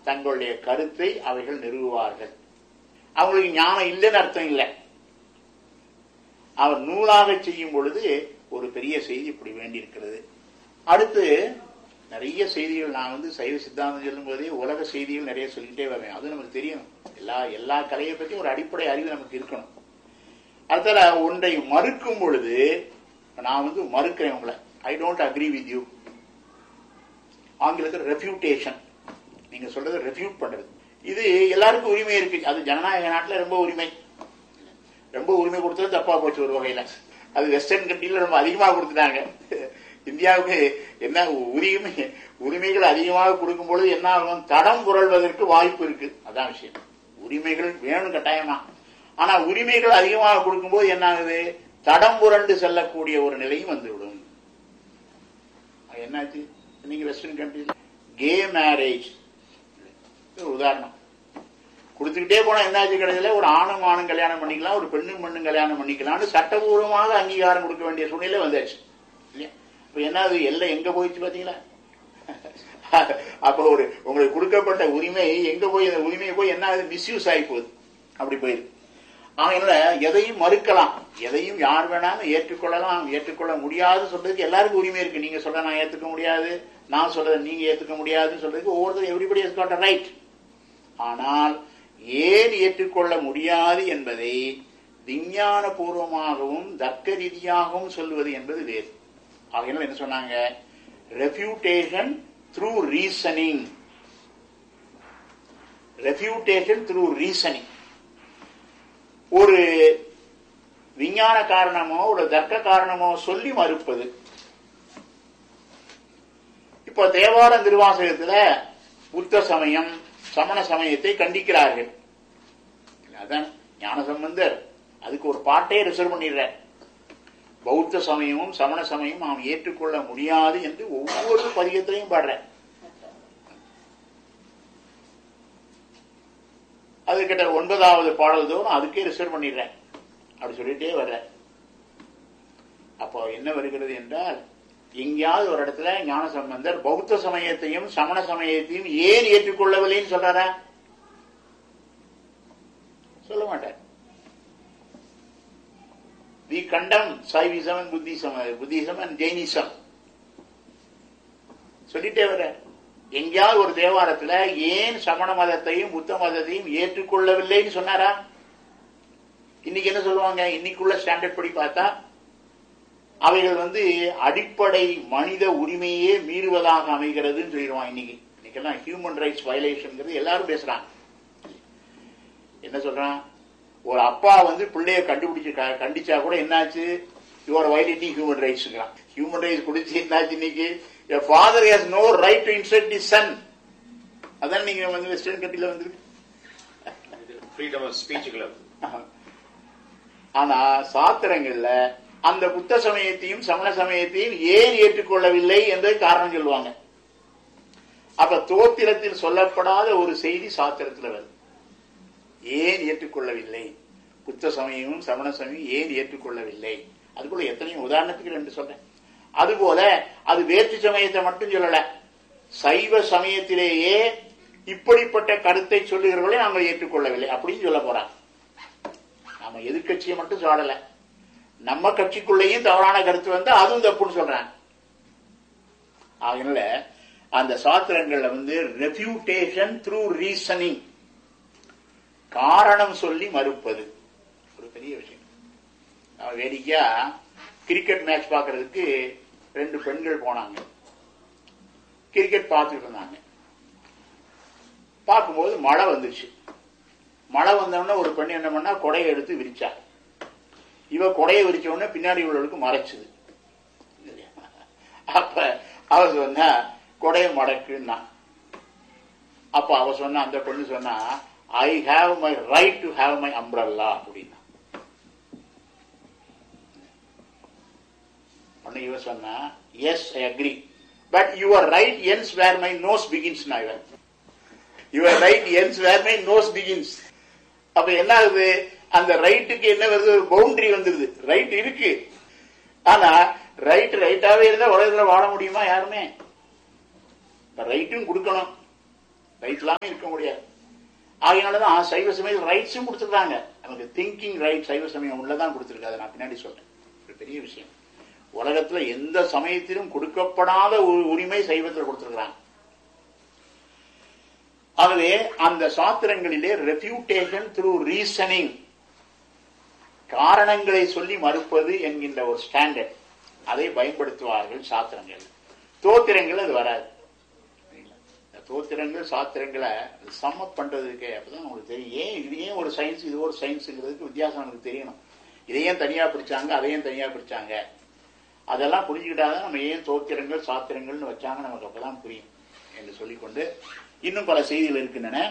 தங்களுடைய கருத்தை அவைகள் நிறுவுவார்கள் அவங்களுக்கு ஞானம் இல்லைன்னு அர்த்தம் இல்லை அவர் நூலாக செய்யும் பொழுது ஒரு பெரிய செய்தி இப்படி வேண்டியிருக்கிறது அடுத்து நிறைய செய்திகள் நான் வந்து சைவ சித்தாந்தம் சொல்லும் போதே உலக செய்திகள் நிறைய சொல்லிட்டே வரேன் அது நமக்கு தெரியும் எல்லா எல்லா கலையை பற்றி ஒரு அடிப்படை அறிவு நமக்கு இருக்கணும் அடுத்தல ஒன்றை மறுக்கும் பொழுது நான் வந்து மறுக்கிறேன் உங்களை I don't agree with you ஆங்கிலத்தில் ரெஃப்யூட்டேஷன் நீங்க சொல்றதை ரெஃப்யூட் பண்றது இது எல்லாருக்கும் உரிமை இருக்கு அது ஜனநாயக நாட்டில் ரொம்ப உரிமை ரொம்ப உரிமை கொடுத்தது தப்பா போச்சு ஒரு வகையில அது வெஸ்டர்ன் கண்ட்ரில ரொம்ப அதிகமாக கொடுத்துட்டாங்க இந்தியாவுக்கு என்ன உரிமை உரிமைகள் அதிகமாக கொடுக்கும் பொழுது என்ன ஆகும் தடம் புரள்வதற்கு வாய்ப்பு இருக்கு அதான் விஷயம் உரிமைகள் வேணும் கட்டாயமா ஆனா உரிமைகள் அதிகமாக கொடுக்கும்போது என்ன ஆகுது தடம் புரண்டு செல்லக்கூடிய ஒரு நிலையும் வந்துவிடும் அது என்னாச்சு நீங்க வெஸ்டர்ன் கண்ட்ரில கே மேரேஜ் ஒரு உதாரணம் கொடுத்துக்கிட்டே போனா என்னாச்சு கிடையாது ஒரு ஆணும் ஆணும் கல்யாணம் பண்ணிக்கலாம் ஒரு பெண்ணும் பெண்ணும் கல்யாணம் பண்ணிக்கலாம்னு சட்டபூர்வமாக அங்கீகாரம் கொடுக்க வேண்டிய சூழ்நிலை வந்தாச்சு இல்லையா இப்ப என்ன அது எல்லாம் எங்க போயிடுச்சு பாத்தீங்களா அப்ப ஒரு உங்களுக்கு கொடுக்கப்பட்ட உரிமை எங்க போய் அந்த உரிமையை போய் என்ன ஆகுது மிஸ்யூஸ் ஆகி போகுது அப்படி போயிருக்கு ஆகையினால எதையும் மறுக்கலாம் எதையும் யார் வேணாலும் ஏற்றுக்கொள்ளலாம் ஏற்றுக்கொள்ள முடியாது சொல்றதுக்கு எல்லாருக்கும் உரிமை இருக்கு நீங்க சொல்ற நான் ஏத்துக்க முடியாது நான் சொல்றதை நீங்க ஏத்துக்க முடியாதுன்னு சொல்றதுக்கு ஒவ்வொருத்தரும் எவ்ரிபடி இஸ் காட் ரைட் ஆனால் ஏன் ஏற்றுக்கொள்ள முடியாது என்பதை விஞ்ஞான பூர்வமாகவும் தர்க்க ரீதியாகவும் சொல்வது என்பது வேறு ஆகையினால் என்ன சொன்னாங்க refutation through reasoning refutation through reasoning ஒரு விஞ்ஞான காரணமோ ஒரு தர்க்க காரணமோ சொல்லி மறுப்பது இப்போ தேவார திருவாசகத்துல புத்த சமயம் சமண சமயத்தை கண்டிக்கிறார்கள் அதான் ஞான சம்பந்தர் அதுக்கு ஒரு பாட்டே ரிசர்வ் பண்ணிடுற பௌத்த சமயமும் சமண சமயமும் நாம் ஏற்றுக்கொள்ள முடியாது என்று ஒவ்வொரு பதிகத்திலையும் பாடுற அது கிட்ட ஒன்பதாவது பாடல் தோறும் அதுக்கே ரிசர்வ் பண்ணிடுறேன் அப்படி சொல்லிட்டே வர்ற அப்போ என்ன வருகிறது என்றால் எங்கேயாவது ஒரு இடத்துல ஞான சம்பந்தர் பௌத்த சமயத்தையும் சமண சமயத்தையும் ஏன் ஏற்றுக்கொள்ளவில்லைன்னு சொல்றாரா சொல்ல மாட்டார் வி கண்டம் Saivism and Buddhism Buddhism and Jainism சொல்லிட்டே வர எங்கேயாவது ஒரு தேவாரத்துல ஏன் சமண மதத்தையும் புத்த மதத்தையும் ஏற்றுக்கொள்ளவில்லைன்னு சொன்னாரா இன்னைக்கு என்ன சொல்லுவாங்க இன்னைக்குள்ள ஸ்டாண்டர்ட் படி பார்த்தா அவைகள் வந்து அடிப்படை மனித உரிமையே மீறுவதாக அமைகிறதுன்னு சொல்லிடுவான் இன்னைக்கு இன்னைக்கெல்லாம் ஹியூமன் ரைட்ஸ் வயலேஷன் எல்லாரும் பேசுறாங்க என்ன சொல்றான் ஒரு அப்பா வந்து பிள்ளைய கண்டுபிடிச்சு கண்டிச்சா கூட என்னாச்சு யுவர் வயலேட்டிங் ஹியூமன் ரைட்ஸ்ங்கிறான் ஹியூமன் ரைட்ஸ் குடிச்சு என்னாச்சு இன்னைக்கு father has no right to insult the son அதான் நீங்க வந்து வெஸ்டர்ன் கண்ட்ரில வந்து ஃப்ரீடம் ஆஃப் ஸ்பீச் கிளப் ஆனா சாத்திரங்கள்ல அந்த புத்த சமயத்தையும் சமண சமயத்தையும் ஏன் ஏற்றுக்கொள்ளவில்லை என்று காரணம் சொல்லுவாங்க அப்ப தோத்திரத்தில் சொல்லப்படாத ஒரு செய்தி சாத்திரத்தில் வருது ஏன் ஏற்றுக்கொள்ளவில்லை புத்த சமயமும் சமண சமயம் ஏன் ஏற்றுக்கொள்ளவில்லை அதுபோல எத்தனையும் உதாரணத்துக்கு ரெண்டு சொல்றேன் அதுபோல அது வேற்று சமயத்தை மட்டும் சொல்லல சைவ சமயத்திலேயே இப்படிப்பட்ட கருத்தை சொல்லுகிறவர்களை நாங்கள் ஏற்றுக்கொள்ளவில்லை அப்படின்னு சொல்ல போறாங்க நாம எதிர்கட்சியை மட்டும் சாடல நம்ம கட்சிக்குள்ளேயும் தவறான கருத்து வந்து அதுவும் தப்புன்னு சொல்றாங்க அதனால அந்த சாத்திரங்கள்ல வந்து ரெஃப்யூட்டேஷன் த்ரூ ரீசனிங் காரணம் சொல்லி மறுப்பது ஒரு பெரிய விஷயம் நம்ம வேடிக்கையா கிரிக்கெட் மேட்ச் பார்க்கறதுக்கு ரெண்டு பெண்கள் போனாங்க கிரிக்கெட் பார்த்துட்டு இருந்தாங்க பார்க்கும்போது மழை வந்துச்சு மழை வந்தோடனே ஒரு பெண் என்ன பண்ணா கொடையை எடுத்து விரிச்சா இவ கொடையை விரிச்ச உடனே பின்னாடி உள்ளவளுக்கு மறைச்சுது அப்ப அவ சொன்னா கொடையை மடக்குன்னா அப்ப அவ சொன்ன அந்த பொண்ணு சொன்னா I have my right to have my umbrella அப்படின்னா உடனே இவ சொன்னா yes I agree but your right ends where my nose begins நான் இவன் your right ends where my nose begins அப்ப என்ன ஆகுது அந்த ரைட்டுக்கு என்ன வருது ஒரு பவுண்டரி வந்துருது ரைட் இருக்கு ஆனா ரைட் ரைட்டாவே இருந்தா உலகத்துல வாழ முடியுமா யாருமே ரைட்டும் கொடுக்கணும் ரைட் இல்லாம இருக்க முடியாது ஆகையினாலதான் சைவ சமயம் ரைட்ஸும் கொடுத்துருக்காங்க நமக்கு திங்கிங் ரைட் சைவ சமயம் உள்ளதான் கொடுத்துருக்கு அதை நான் பின்னாடி சொல்றேன் ஒரு பெரிய விஷயம் உலகத்துல எந்த சமயத்திலும் கொடுக்கப்படாத ஒரு உரிமை சைவத்தில் கொடுத்திருக்கிறாங்க ஆகவே அந்த சாத்திரங்களிலே ரெஃப்யூட்டேஷன் த்ரூ ரீசனிங் காரணங்களை சொல்லி மறுப்பது என்கின்ற ஒரு ஸ்டாண்டர்ட் அதை பயன்படுத்துவார்கள் சாத்திரங்கள் தோத்திரங்கள் அது வராது இந்த தோத்திரங்கள் சாத்திரங்களை சம்மப் பண்றதுக்கு அப்பதான் உங்களுக்கு தெரியும் ஏன் இது ஏன் ஒரு சயின்ஸ் இது ஒரு சயின்ஸுங்கிறதுக்கு வித்தியாசம் நமக்கு தெரியணும் இதையும் தனியா பிரிச்சாங்க அதையும் தனியா பிரிச்சாங்க அதெல்லாம் புரிஞ்சுக்கிட்டாதான் நம்ம ஏன் தோத்திரங்கள் சாத்திரங்கள்னு வச்சாங்க நமக்கு அப்பதான் புரியும் என்று சொல்லிக்கொண்டு இன்னும் பல செய்திகள் இருக்கின்றன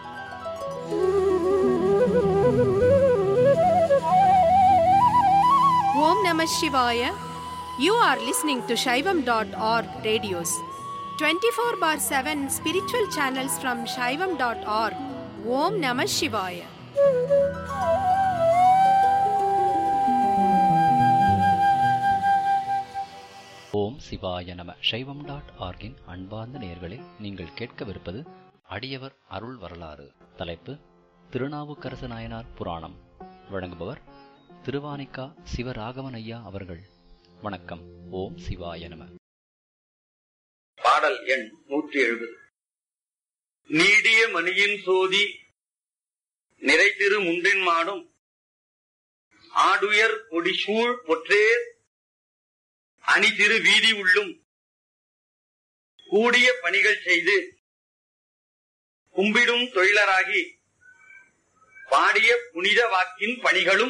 Om Namah Shivaya. You are listening to Shaivam.org radios. 24 bar 7 spiritual channels from Shaivam.org. Om Namah Shivaya. ஓம் சிவாய நம சைவம் டாட் ஆர்கின் அன்பார்ந்த நேயர்களே நீங்கள் கேட்கவிருப்பது அடியவர் அருள் வரலாறு தலைப்பு திருநாவுக்கரசு நாயனார் புராணம் வழங்குபவர் திருவானிக்கா சிவராகவன் ஐயா அவர்கள் வணக்கம் ஓம் சிவாய நம பாடல் எண் நூற்றி எழுபது நீடிய மணியின் சோதி நிறைதிரு முன்றின் மாடும் ஆடுயர் கொடிசூழ் பொற்றேர் அணி திரு வீதி உள்ளும் கூடிய பணிகள் செய்து கும்பிடும் தொழிலராகி பாடிய புனித வாக்கின் பணிகளும்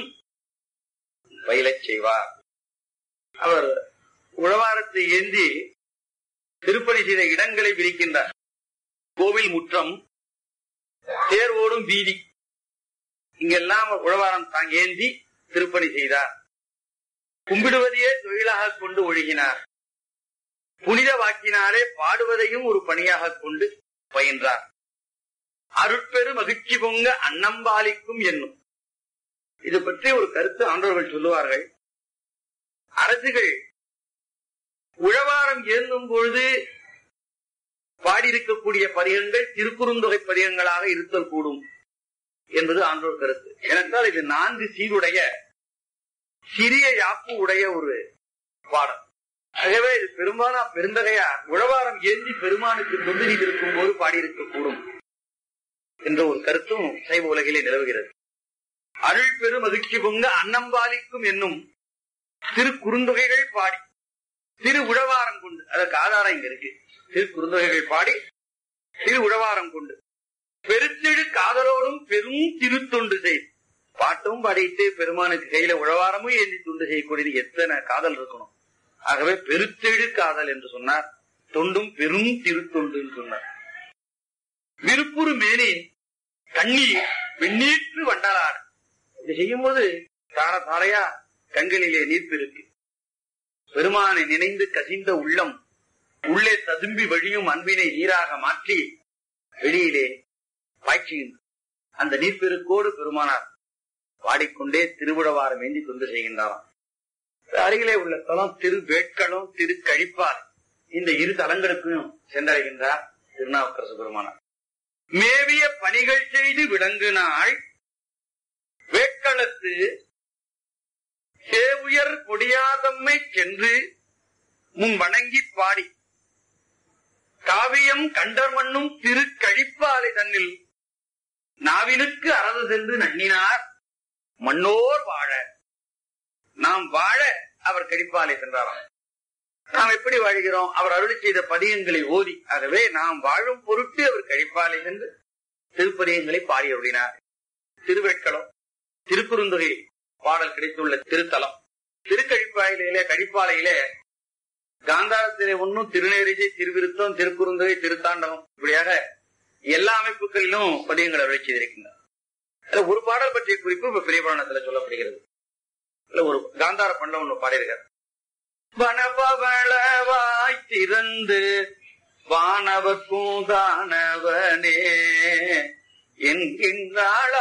பயிலச் செய்வார் அவர் உழவாரத்தை ஏந்தி திருப்பணி செய்த இடங்களை விரிக்கின்றார் கோவில் முற்றம் தேர் ஓடும் வீதி இங்கெல்லாம் உழவாரம் தாங்க ஏந்தி திருப்பணி செய்தார் கும்பிடுவதையே தொழிலாக கொண்டு ஒழுகினார் புனித வாக்கினாரே பாடுவதையும் ஒரு பணியாக கொண்டு பயின்றார் அருட்பெரு மகிழ்ச்சி பொங்க அன்னம்பாலிக்கும் என்னும் இது பற்றி ஒரு கருத்து ஆண்டவர்கள் சொல்லுவார்கள் அரசுகள் உழவாரம் ஏந்தும் பொழுது பாடியிருக்கக்கூடிய பதிகங்கள் திருக்குறுந்தொகை பதிகங்களாக இருத்தல் கூடும் என்பது ஆன்றோர் கருத்து ஏனென்றால் இது நான்கு சீருடைய சிறிய யாப்பு உடைய ஒரு பாடம் ஆகவே இது பெரும்பாலா பெருந்தகையா உழவாரம் ஏந்தி பெருமானுக்கு தொண்டு இருக்கும் போது பாடியிருக்கக்கூடும் என்ற ஒரு கருத்தும் சைவ உலகிலே நிலவுகிறது அருள் பெரு மகிழ்ச்சி பொங்க அன்னம்பாலிக்கும் என்னும் திரு குறுந்தொகைகள் பாடி திரு உழவாரம் கொண்டு அதற்கு ஆதாரம் இங்க இருக்கு திரு குறுந்தொகைகள் பாடி திரு உழவாரம் கொண்டு பெருத்தெழு காதலோடும் பெரும் திருத்தொண்டு செய் பாட்டும் பாடிட்டு பெருமானுக்கு கையில உழவாரமும் ஏந்தி தொண்டு செய்யக்கூடியது எத்தனை காதல் இருக்கணும் ஆகவே பெருத்தெழு காதல் என்று சொன்னார் தொண்டும் பெரும் திருத்தொண்டுன்னு சொன்னார் விருப்புறு மேனி கண்ணீர் வெண்ணீற்று வண்டலாடு இது செய்யும் போது தார தாரையா கண்களிலே நீர் பெருக்கு பெருமானை நினைந்து கசிந்த உள்ளம் உள்ளே ததும்பி வழியும் அன்பினை நீராக மாற்றி வெளியிலே பாய்ச்சுகின்ற அந்த நீர்ப்பெருக்கோடு பெருமானார் பாடிக்கொண்டே திருவிழவாரம் ஏந்தி தொண்டு செய்கின்றாராம் அருகிலே உள்ள தலம் திரு வேட்களும் திரு கழிப்பார் இந்த இரு தலங்களுக்கும் சென்றடைகின்றார் திருநாவுக்கரசு பெருமானார் மேவிய பணிகள் செய்து விளங்குனாள் வேட்களத்து சேவுயர் கொடியாதம்மை சென்று முன் வணங்கி பாடி காவியம் கண்டர் மண்ணும் திரு கழிப்பாலை தன்னில் நாவினுக்கு அரசு சென்று நன்னினார் மண்ணோர் வாழ நாம் வாழ அவர் கழிப்பாலை சென்றாராம் நாம் எப்படி வாழ்கிறோம் அவர் அருளி செய்த பதியங்களை ஓதி ஆகவே நாம் வாழும் பொருட்டு அவர் கழிப்பாலை சென்று திருப்பதியங்களை பாடி அருளினார் திருவேட்களம் திருக்குறுந்தொகை பாடல் கிடைத்துள்ள திருத்தலம் திருக்கழிப்பாயிலே கழிப்பாலையிலே காந்தாரத்திலே ஒன்னும் திருநேரிசை திருவிருத்தம் திருக்குறுந்தொகை திருத்தாண்டவம் இப்படியாக எல்லா அமைப்புகளிலும் பதியங்கள் அருளி செய்திருக்கின்றனர் அதுல ஒரு பாடல் பற்றிய குறிப்பு இப்ப பெரிய புராணத்துல சொல்லப்படுகிறது இல்ல ஒரு காந்தார பண்ண ஒண்ணு பாடியிருக்கார் வனபவளவாய் திறந்து வானவர்க்கும் தானவனே என்கின்றாளா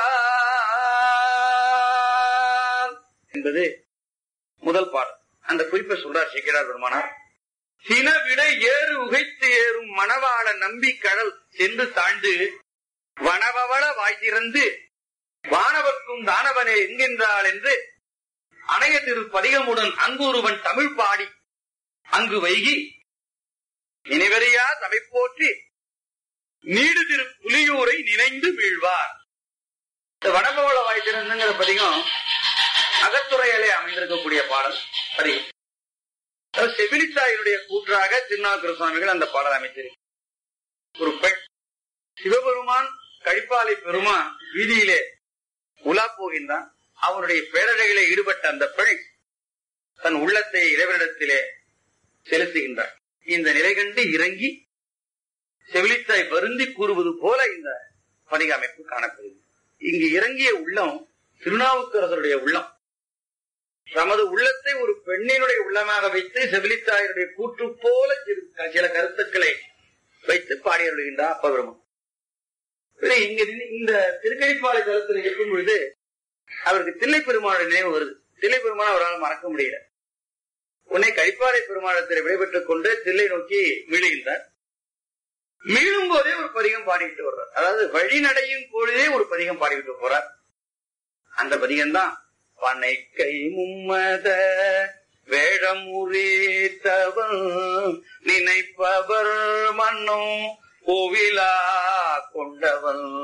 என்பது முதல் பாடல் அந்த குறிப்பை சொல்றார் சேக்கிரார் பெருமானார் சினவிட ஏறு உகைத்து ஏறும் மணவாள நம்பி கடல் சென்று தாண்டு வனவவள வாய் திறந்து வானவர்க்கும் தானவனே என்கின்றாள் என்று அணைய திரு பதிகமுடன் அங்கொருவன் தமிழ் பாடி அங்கு வைகி நினைவறியா சபை போற்றி நீடு திரு புலியூரை நினைந்து வீழ்வார் இந்த வனபவள வாய் திறந்துங்கிற பதிகம் அகத்துறையிலே அமைந்திருக்கக்கூடிய பாடல் பதிகம் அதாவது செவிலித்தாயினுடைய கூற்றாக திருநாவுக்கர சுவாமிகள் அந்த பாடல் அமைத்திருக்கிறார் ஒரு பெண் சிவபெருமான் கழிப்பாலை பெருமான் வீதியிலே உலா போகின்றான் அவனுடைய பேரழையிலே ஈடுபட்ட அந்த பெண் தன் உள்ளத்தை இறைவனிடத்திலே செலுத்துகின்றார் இந்த நிலை கண்டு இறங்கி செவிலித்தாய் வருந்தி கூறுவது போல இந்த பதிக அமைப்பு காணப்படுகிறது இங்கு இறங்கிய உள்ளம் திருநாவுக்கரசருடைய உள்ளம் தமது உள்ளத்தை ஒரு பெண்ணினுடைய உள்ளமாக வைத்து செவிலித்தாயருடைய கூற்று போல சிறு- சில கருத்துக்களை வைத்து பாடியருள்கின்றார் அப்பபெருமான் சரி, இங்க நின்னு- இந்த திருக்கணிப்பாலை தளத்தில் இருக்கும் பொழுது அவருக்கு தில்லை பெருமாளுடைய நினைவு வருது தில்லை பெருமாள் அவரால் மறக்க முடியல உன்னை கழிப்பாறை பெருமாளத்தில் விடைபெற்றுக் கொண்டு தில்லை நோக்கி மீளுகின்றார் மீளும் போதே ஒரு பதிகம் பாடிவிட்டு வர்றார் அதாவது வழிநடையும் பொழுதே ஒரு பதிகம் பாடிவிட்டு போறார் அந்த பதிகம் தான் பனை கை மும்மத வேடம் உரித்தவன் நினைப்பவர் மண்ணும் கோவிலா கொண்டவன்